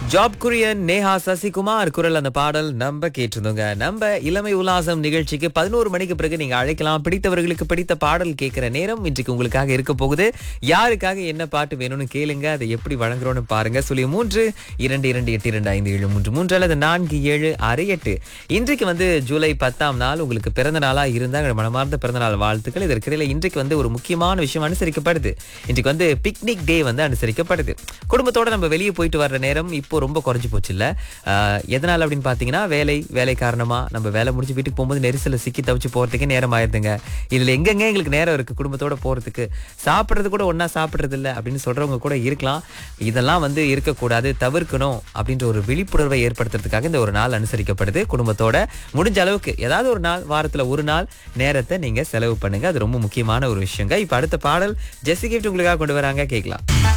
job Kurien Neha Sasikumar குரல் அந்த பாடல் நம்ம கேட்டிருந்தோங்க நம்ம இளமை உல்லாசம் நிகழ்ச்சிக்கு பதினோரு மணிக்கு பிறகு நீங்க அழைக்கலாம் பிடித்தவர்களுக்கு பிடித்த பாடல் கேட்கிற நேரம் இன்றைக்கு உங்களுக்காக இருக்க போகுது யாருக்காக என்ன பாட்டு வேணும்னு கேளுங்க அதை எப்படி வழங்குறோம்னு பாருங்க சொல்லி மூன்று இரண்டு இரண்டு எட்டு இரண்டு ஐந்து ஏழு மூன்று மூன்று அல்லது நான்கு ஏழு ஆறு எட்டு இன்றைக்கு வந்து ஜூலை பத்தாம் நாள் உங்களுக்கு பிறந்த நாளா இருந்தா எங்களோட மனமார்ந்த பிறந்த நாள் வாழ்த்துக்கள் இதற்கிடையில இன்றைக்கு வந்து ஒரு முக்கியமான விஷயம் அனுசரிக்கப்படுது இன்றைக்கு வந்து பிக்னிக் டே வந்து அனுசரிக்கப்படுது குடும்பத்தோட நம்ம வெளியே போயிட்டு வர்ற நேரம் இப்போ ரொம்ப குறைஞ்சு போச்சு இல்ல ஆஹ் எதனால அப்படின்னு பாத்தீங்கன்னா வேலை வேலை காரணமா நம்ம வேலை முடிஞ்சு வீட்டுக்கு போகும்போது நெரிசல சிக்கி தவிச்சு போறதுக்கே நேரம் ஆயிருதுங்க இதுல எங்கெங்க எங்களுக்கு நேரம் இருக்கு குடும்பத்தோட போறதுக்கு சாப்பிடுறது கூட ஒண்ணா சாப்பிடுறது இல்ல அப்படின்னு சொல்றவங்க கூட இருக்கலாம் இதெல்லாம் வந்து இருக்கக்கூடாது தவிர்க்கணும் அப்படின்ற ஒரு விழிப்புணர்வை ஏற்படுத்துறதுக்காக இந்த ஒரு நாள் அனுசரிக்கப்படுது குடும்பத்தோட முடிஞ்ச அளவுக்கு ஏதாவது ஒரு நாள் வாரத்துல ஒரு நாள் நேரத்தை நீங்க செலவு பண்ணுங்க அது ரொம்ப முக்கியமான ஒரு விஷயங்க இப்ப அடுத்த பாடல் ஜெஸ்ஸி கிஃப்ட் உங்களுக்காக கொண்டு வராங்க கேட்கலாம்